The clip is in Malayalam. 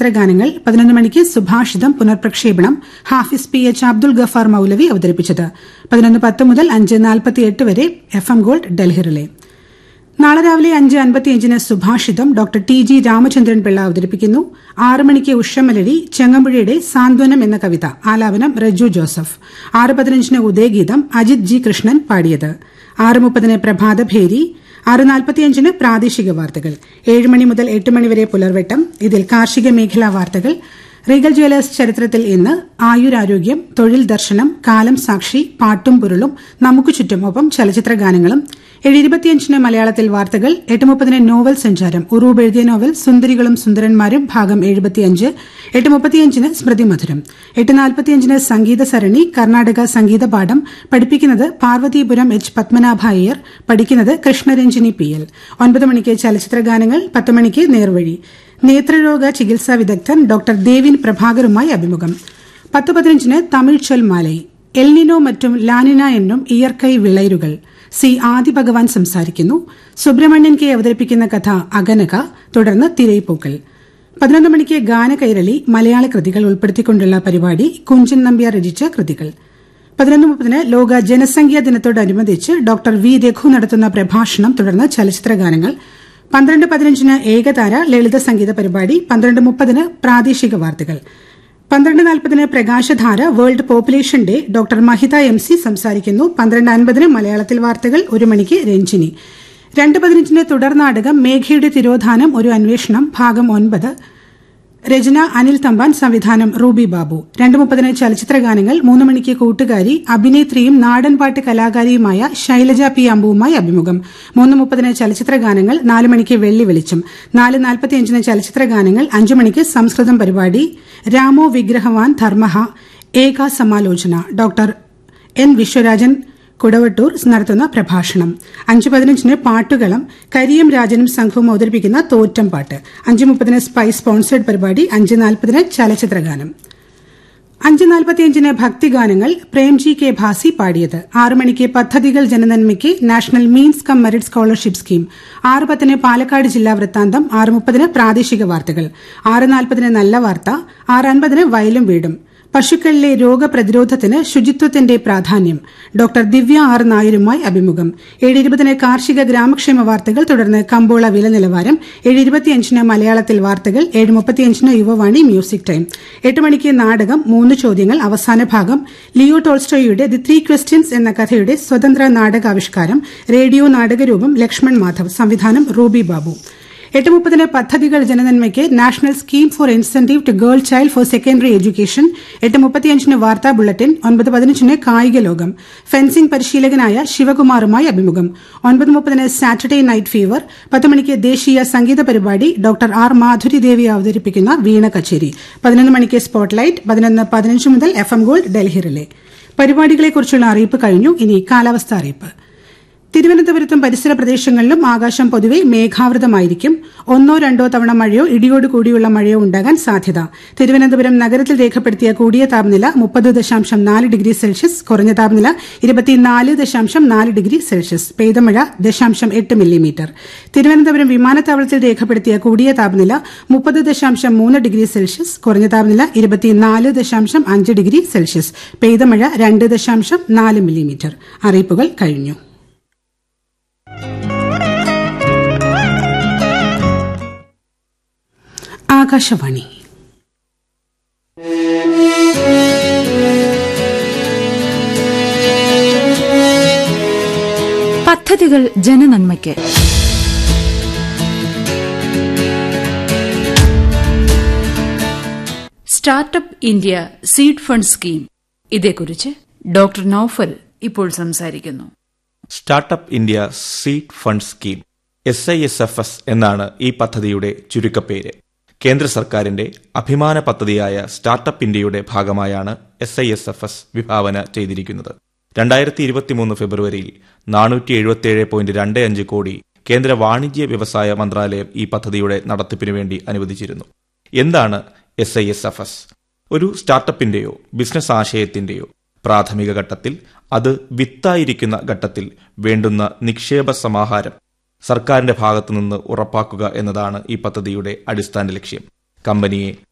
ചലച്ചിത്ര ഗാനങ്ങൾ പതിനൊന്ന് മണിക്ക് സുഭാഷിതം പുനർപ്രക്ഷേപണം ഹാഫിസ് പി എച്ച് അബ്ദുൾ ഗഫാർ മൌലവി അവതരിപ്പിച്ചത് പതിനൊന്ന് പത്ത് മുതൽ അഞ്ച് നാൽപ്പത്തിയെട്ട് വരെ എഫ് എം ഗോൾഡ് ഡൽഹിറിലെ നാളെ രാവിലെ അഞ്ച് അൻപത്തിയഞ്ചിന് Subhashitham doctor T G Ramachandran Pillai അവതരിപ്പിക്കുന്നു ആറ് മണിക്ക് ഉഷമലരി ചെങ്ങമ്പുഴയുടെ സാന്ത്വനം എന്ന കവിത ആലാപനം റജു ജോസഫ് ആറ് പതിനഞ്ചിന് ഉദയഗീതം അജിത് ജി കൃഷ്ണൻ പാടിയത് ആറ് മുപ്പതിന് പ്രഭാതഭേരി ആറ് നാൽപ്പത്തിയഞ്ചിന് പ്രാദേശിക വാർത്തകൾ ഏഴ് മണി മുതൽ എട്ട് മണിവരെ പുലർവെട്ടം ഇതിൽ കാർഷിക മേഖലാ വാർത്തകൾ റീഗൽ ജ്വല്ലേഴ്സ് ചരിത്രത്തിൽ ഇന്ന് ആയുരാരോഗ്യം തൊഴിൽ ദർശനം കാലം സാക്ഷി പാട്ടും പൊരുളും നമുക്ക് ചുറ്റും ഒപ്പം ചലച്ചിത്ര ഗാനങ്ങളും ഏഴ് ഇരുപത്തിയഞ്ചിന് മലയാളത്തിൽ വാർത്തകൾ എട്ട് മുപ്പതിന് നോവൽ സഞ്ചാരം ഉറൂബ് എഴുതിയ നോവൽ സുന്ദരികളും സുന്ദരന്മാരും ഭാഗം എഴുപത്തിയഞ്ച് എട്ട് മുപ്പത്തിയഞ്ചിന് സ്മൃതി മധുരം എട്ട് നാൽപ്പത്തിയഞ്ചിന് സംഗീത സരണി കർണാടക സംഗീത പാഠം പഠിപ്പിക്കുന്നത് പാർവതീപുരം എച്ച് പത്മനാഭ അയ്യർ പഠിക്കുന്നത് കൃഷ്ണരഞ്ജിനി പി എൽ ഒൻപത് മണിക്ക് ചലച്ചിത്ര ഗാനങ്ങൾ പത്ത് മണിക്ക് നേർവഴി നേത്രരോഗ ചികിത്സാ വിദഗ്ധൻ ഡോക്ടർ ദേവിൻ പ്രഭാകറുമായി അഭിമുഖം പത്ത് പതിനഞ്ചിന് തമിഴ് ചൊൽ മാലൈ എൽനിനോ മറ്റും ലാനിന എന്നും ഇയർക്കൈ വിളയരുകൾ സി ആദിഭഗവാൻ സംസാരിക്കുന്നു സുബ്രഹ്മണ്യൻ കെ അവതരിപ്പിക്കുന്ന കഥ അഗനക തുടർന്ന് തിരയിപ്പൂക്കൾ പതിനൊന്ന് മണിക്ക് ഗാനകൈരളി മലയാള കൃതികൾ ഉൾപ്പെടുത്തിക്കൊണ്ടുള്ള പരിപാടി കുഞ്ചൻ നമ്പ്യാർ രചിച്ച കൃതികൾ പതിനൊന്ന് മുപ്പതിന് ലോക ജനസംഖ്യാ ദിനത്തോടനുബന്ധിച്ച് ഡോക്ടർ വി രഘു നടത്തുന്ന പ്രഭാഷണം തുടർന്ന് ചലച്ചിത്ര ഗാനങ്ങൾ പന്ത്രണ്ട് പതിനഞ്ചിന് ഏകതാര ലളിത സംഗീത പരിപാടി പന്ത്രണ്ട് മുപ്പതിന് പ്രാദേശിക വാർത്തകൾ പന്ത്രണ്ട് നാൽപ്പതിന് Prakashadhara world population day doctor Mahitha M C സംസാരിക്കുന്നു പന്ത്രണ്ട് അൻപതിന് മലയാളത്തിൽ വാർത്തകൾ ഒരു മണിക്ക് രഞ്ജിനി രണ്ട് പതിനഞ്ചിന് തുടർ നാടകം മേഘയുടെ തിരോധാനം ഒരു അന്വേഷണം ഭാഗം ഒൻപത് രചന അനിൽ തമ്പാൻ സംവിധാനം റൂബി ബാബു രണ്ട് മുപ്പതിന് ചലച്ചിത്ര ഗാനങ്ങൾ മൂന്ന് മണിക്ക് കൂട്ടുകാരി അഭിനേത്രിയും നാടൻപാട്ട് കലാകാരിയുമായ ശൈലജ പി അമ്പുവുമായി അഭിമുഖം മൂന്ന് മുപ്പതിന് ചലച്ചിത്ര ഗാനങ്ങൾ നാല് മണിക്ക് വെള്ളി വെളിച്ചം നാല് നാൽപ്പത്തിയഞ്ചിന് ചലച്ചിത്ര ഗാനങ്ങൾ അഞ്ചു മണിക്ക് സംസ്കൃതം പരിപാടി രാമോ വിഗ്രഹവാൻ ധർമ്മഹ ഏക സമാലോചന ഡോക്ടർ എൻ വിശ്വരാജൻ കുടവട്ടൂർ നടത്തുന്ന പ്രഭാഷണം അഞ്ച് പതിനഞ്ചിന് പാട്ടുകളം കരിയം രാജനും സംഘവും അവതരിപ്പിക്കുന്ന തോറ്റം പാട്ട് അഞ്ച് മുപ്പതിന് സ്പൈസ് സ്പോൺസേഡ് പരിപാടി അഞ്ച് നാൽപ്പതിന് ചലച്ചിത്ര ഗാനം അഞ്ച് നാൽപ്പത്തിയഞ്ചിന് ഭക്തിഗാനങ്ങൾ പ്രേംജി കെ ഭാസി പാടിയത് ആറ് മണിക്ക് പദ്ധതികൾ ജനനന്മയ്ക്ക് national means cum merit scholarship scheme ആറ് പത്തിന് പാലക്കാട് ജില്ലാ വൃത്താന്തം ആറ് മുപ്പതിന് പ്രാദേശിക വാർത്തകൾ ആറ് നാൽപ്പതിന് നല്ല വാർത്ത ആറ് അൻപതിന് വയലും വീടും പശുക്കളിലെ രോഗപ്രതിരോധത്തിന് ശുചിത്വത്തിന്റെ പ്രാധാന്യം ഡോക്ടർ ദിവ്യ ആർ നായരുമായി അഭിമുഖം ഏഴ് ഇരുപതിന് കാർഷിക ഗ്രാമക്ഷേമ വാർത്തകൾ തുടർന്ന് കമ്പോള വില നിലവാരം ഏഴ് ഇരുപത്തിയഞ്ചിന് മലയാളത്തിൽ വാർത്തകൾ ഏഴ് മുപ്പത്തിയഞ്ചിന് യുവവാണി മ്യൂസിക് ടൈം എട്ട് മണിക്ക് നാടകം മൂന്ന് ചോദ്യങ്ങൾ അവസാന ഭാഗം ലിയോ ടോൾസ്റ്റോയുടെ ദി ത്രീ ക്വസ്റ്റ്യൻസ് എന്ന കഥയുടെ സ്വതന്ത്ര നാടകാവിഷ്കാരം റേഡിയോ നാടകരൂപം ലക്ഷ്മൺ മാധവ് സംവിധാനം റൂബി ബാബു എട്ട് മുപ്പതിന് പദ്ധതികൾ ജനനന്മയ്ക്ക് national scheme for incentive to girl child for secondary education എട്ട് മുപ്പത്തിയഞ്ചിന് വാർത്താ ബുള്ളറ്റിൻ ഒൻപത് പതിനഞ്ചിന് കായിക ലോകം ഫെൻസിംഗ് പരിശീലകനായ ശിവകുമാറുമായി അഭിമുഖം ഒൻപത് മുപ്പതിന് സാറ്റർഡേ നൈറ്റ് ഫീവർ പത്ത് മണിക്ക് ദേശീയ സംഗീത പരിപാടി ഡോക്ടർ ആർ മാധുരി ദേവി അവതരിപ്പിക്കുന്ന വീണ കച്ചേരി പതിനൊന്ന് മണിക്ക് സ്പോട്ട്ലൈറ്റ് പതിനൊന്ന് പതിനഞ്ച് മുതൽ F M gold Delhi relay പരിപാടികളെക്കുറിച്ചുള്ള അറിയിപ്പ് കഴിഞ്ഞു ഇനി കാലാവസ്ഥ അറിയിപ്പ് തിരുവനന്തപുരത്തും പരിസര പ്രദേശങ്ങളിലും ആകാശം പൊതുവെ മേഘാവൃതമായിരിക്കും ഒന്നോ രണ്ടോ തവണ മഴയോ ഇടിയോട് കൂടിയുള്ള മഴയോ ഉണ്ടാകാൻ സാധ്യത തിരുവനന്തപുരം നഗരത്തിൽ രേഖപ്പെടുത്തിയ കൂടിയ താപനില മുപ്പത് ദശാംശം നാല് ഡിഗ്രി സെൽഷ്യസ് കുറഞ്ഞ താപനില ഇരുപത്തിനാല് ദശാംശം നാല് ഡിഗ്രി സെൽഷ്യസ് പെയ്ത മഴ ദശാംശം എട്ട് മില്ലിമീറ്റർ തിരുവനന്തപുരം വിമാനത്താവളത്തിൽ രേഖപ്പെടുത്തിയ കൂടിയ താപനില മുപ്പത് ദശാംശം മൂന്ന് ഡിഗ്രി സെൽഷ്യസ് കുറഞ്ഞ താപനില ഇരുപത്തിനാല് ദശാംശം അഞ്ച് ഡിഗ്രി സെൽഷ്യസ് പെയ്ത മഴ രണ്ട് ദശാംശം നാല് മില്ലിമീറ്റർ അറിയിപ്പുകൾ കഴിഞ്ഞു ആകാശവാണി പദ്ധതികൾ ജനനന്മയ്ക്ക് startup India seed fund scheme ഇതേക്കുറിച്ച് ഡോക്ടർ നൌഫൽ ഇപ്പോൾ സംസാരിക്കുന്നു startup India seed fund scheme S I S F S എന്നാണ് ഈ പദ്ധതിയുടെ ചുരുക്കപ്പേര് കേന്ദ്ര സർക്കാരിന്റെ അഭിമാന പദ്ധതിയായ സ്റ്റാർട്ടപ്പ് ഇന്ത്യയുടെ ഭാഗമായാണ് S I S F S വിഭാവന ചെയ്തിരിക്കുന്നത് രണ്ടായിരത്തി ഇരുപത്തിമൂന്ന് ഫെബ്രുവരിയിൽ നാനൂറ്റി എഴുപത്തിയേഴ് പോയിന്റ് രണ്ട് അഞ്ച് കോടി കേന്ദ്ര വാണിജ്യ വ്യവസായ മന്ത്രാലയം ഈ പദ്ധതിയുടെ നടത്തിപ്പിനു വേണ്ടി അനുവദിച്ചിരുന്നു എന്താണ് S I S F S ഒരു സ്റ്റാർട്ടപ്പിന്റെയോ ബിസിനസ് ആശയത്തിന്റെയോ പ്രാഥമിക ഘട്ടത്തിൽ അത് വിത്തായിരിക്കുന്ന ഘട്ടത്തിൽ വേണ്ടുന്ന നിക്ഷേപ സമാഹാരം സർക്കാരിന്റെ ഭാഗത്തുനിന്ന് ഉറപ്പാക്കുക എന്നതാണ് ഈ പദ്ധതിയുടെ അടിസ്ഥാന ലക്ഷ്യം കമ്പനിയെ